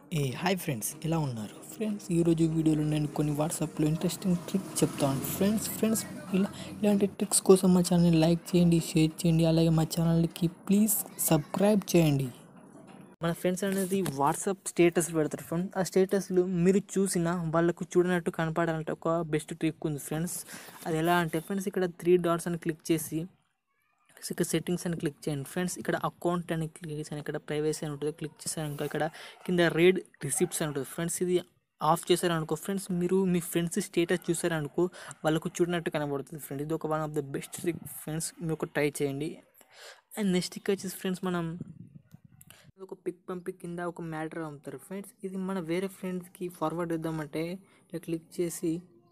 ఏ hi friends ఎలా ఉన్నారు friends ఈరోజు వీడియోలో నేను కొన్ని వాట్సాప్లో ఇంట్రెస్టింగ్ ట్రిక్ చెప్తాను ఫ్రెండ్స్ ఫ్రెండ్స్ ఇలా ఇలాంటి ట్రిక్స్ కోసం మా ఛానల్ని లైక్ చేయండి షేర్ చేయండి అలాగే మా ఛానల్కి ప్లీజ్ సబ్స్క్రైబ్ చేయండి మన ఫ్రెండ్స్ అనేది వాట్సాప్ స్టేటస్ పెడతారు ఫ్రెండ్స్ ఆ స్టేటస్లు మీరు చూసిన వాళ్ళకు చూడనట్టు కనపడాలంటే ఒక బెస్ట్ ట్రిక్ ఉంది ఫ్రెండ్స్ అది ఎలా అంటే ఫ్రెండ్స్ ఇక్కడ త్రీ డాట్స్ అని క్లిక్ చేసి ఇక్కడ సెట్టింగ్స్ అని క్లిక్ చేయండి ఫ్రెండ్స్ ఇక్కడ అకౌంట్ అని క్లిక్ చేసాను ఇక్కడ ప్రైవసీ అని ఉంటుంది క్లిక్ చేశాను ఇంకా ఇక్కడ కింద రేడ్ రిసిప్ట్స్ అని ఉంటుంది ఫ్రెండ్స్ ఇది ఆఫ్ చేశారనుకో ఫ్రెండ్స్ మీరు మీ ఫ్రెండ్స్ స్టేటస్ చూసారనుకో వాళ్ళకు చూడనట్టు కనబడుతుంది ఫ్రెండ్స్ ఇది ఒక one of the best trick friends మీరు ఒక ట్రై చేయండి అండ్ నెక్స్ట్ ఇక్కడ వచ్చేసి ఫ్రెండ్స్ మనం ఒక పిక్ పంపి కింద ఒక మ్యాటర్ అమ్ముతారు ఫ్రెండ్స్ ఇది మన వేరే ఫ్రెండ్స్కి ఫార్వర్డ్ ఇద్దామంటే ఇలా క్లిక్ చేసి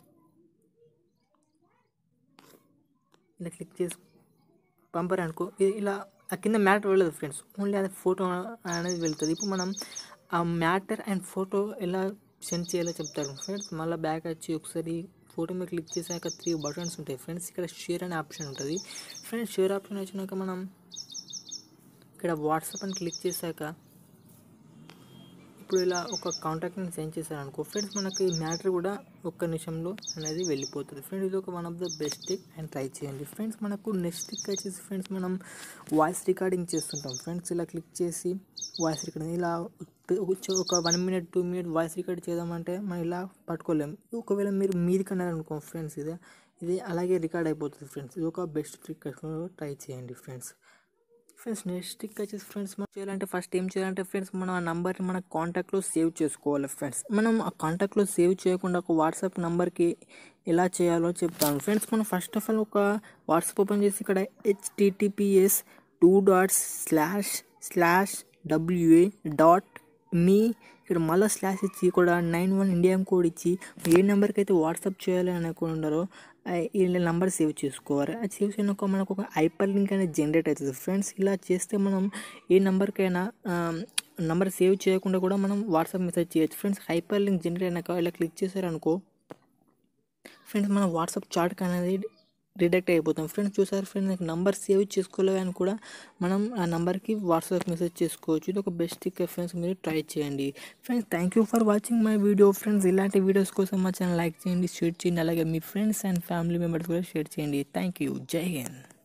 ఇలా క్లిక్ చేసి పంపారు అనుకో ఇది ఇలా ఆ కింద మ్యాటర్ వెళ్ళదు ఫ్రెండ్స్ ఓన్లీ అది ఫోటో అనేది వెళ్తుంది ఇప్పుడు మనం ఆ మ్యాటర్ అండ్ ఫోటో ఎలా సెండ్ చేయాలో చెప్తారు ఫ్రెండ్స్ మళ్ళీ బ్యాక్ వచ్చి ఒకసారి ఫోటో మీద క్లిక్ చేసాక త్రీ బటన్స్ ఉంటాయి ఫ్రెండ్స్ ఇక్కడ షేర్ అనే ఆప్షన్ ఉంటుంది ఫ్రెండ్స్ షేర్ ఆప్షన్ వచ్చినాక మనం ఇక్కడ వాట్సాప్ అని క్లిక్ చేశాక ఇప్పుడు ఇలా ఒక కాంటాక్ట్ని సెండ్ చేశారనుకో ఫ్రెండ్స్ మనకి మ్యాటర్ కూడా ఒక్క నిమిషంలో అనేది వెళ్ళిపోతుంది ఫ్రెండ్స్ ఇది ఒక one of the best trick and try చేయండి ఫ్రెండ్స్ మనకు నెక్స్ట్ టిక్ వచ్చేసి ఫ్రెండ్స్ మనం వాయిస్ రికార్డింగ్ చేస్తుంటాం ఫ్రెండ్స్ ఇలా క్లిక్ చేసి వాయిస్ రికార్డింగ్ ఇలా ఒక one minute two minute voice record చేద్దామంటే మనం ఇలా పట్టుకోలేము ఒకవేళ మీరు మీది కన్నారు అనుకో ఫ్రెండ్స్ ఇది ఇది అలాగే రికార్డ్ అయిపోతుంది ఫ్రెండ్స్ ఇది ఒక బెస్ట్ ట్రిక్ ట్రై చేయండి ఫ్రెండ్స్ ఫ్రెండ్స్ నెక్స్ట్ టిక్ వచ్చేసి ఫ్రెండ్స్ మనం చేయాలంటే ఫస్ట్ ఏం చేయాలంటే ఫ్రెండ్స్ మనం ఆ నెంబర్ని మన కాంటాక్ట్లో సేవ్ చేసుకోవాలి ఫ్రెండ్స్ మనం ఆ కాంటాక్ట్లో సేవ్ చేయకుండా ఒక వాట్సాప్ నెంబర్కి ఎలా చేయాలో చెప్తాను ఫ్రెండ్స్ మనం ఫస్ట్ ఆఫ్ ఆల్ ఒక వాట్సాప్ ఓపెన్ చేసి ఇక్కడ HTTPS two dots slash slash WA dot me ఇక్కడ మళ్ళీ స్లాష్ ఇచ్చి కూడా నైన్ వన్ ఇండియా కోడ్ ఇచ్చి ఏ నెంబర్కి అయితే వాట్సాప్ చేయాలి అనుకుంటారో ఈ నెంబర్ సేవ్ చేసుకోవాలి అది సేవ్ చేయక మనకు ఒక హైపర్ లింక్ అనేది జనరేట్ అవుతుంది ఫ్రెండ్స్ ఇలా చేస్తే మనం ఏ నెంబర్కైనా నెంబర్ సేవ్ చేయకుండా కూడా మనం వాట్సాప్ మెసేజ్ చేయొచ్చు ఫ్రెండ్స్ హైపర్ లింక్ జనరేట్ అయినాక ఇలా క్లిక్ చేశారనుకో ఫ్రెండ్స్ మన వాట్సాప్ చాట్కి అనేది రిడక్ట్ అయిపోతాం ఫ్రెండ్స్ చూసారు ఫ్రెండ్స్ నాకు నంబర్ సేవ్ చేసుకోలేదని కూడా మనం ఆ నెంబర్కి వాట్సాప్ మెసేజ్ చేసుకోవచ్చు ఇది ఒక బెస్ట్ టిక్ ఫ్రెండ్స్ మీరు ట్రై చేయండి friends thank you for watching my video friends ఇలాంటి వీడియోస్ కోసం మా ఛానల్ లైక్ చేయండి షేర్ చేయండి అలాగే మీ ఫ్రెండ్స్ అండ్ ఫ్యామిలీ మెంబర్స్ కూడా షేర్ చేయండి థ్యాంక్ యూ జై హింద్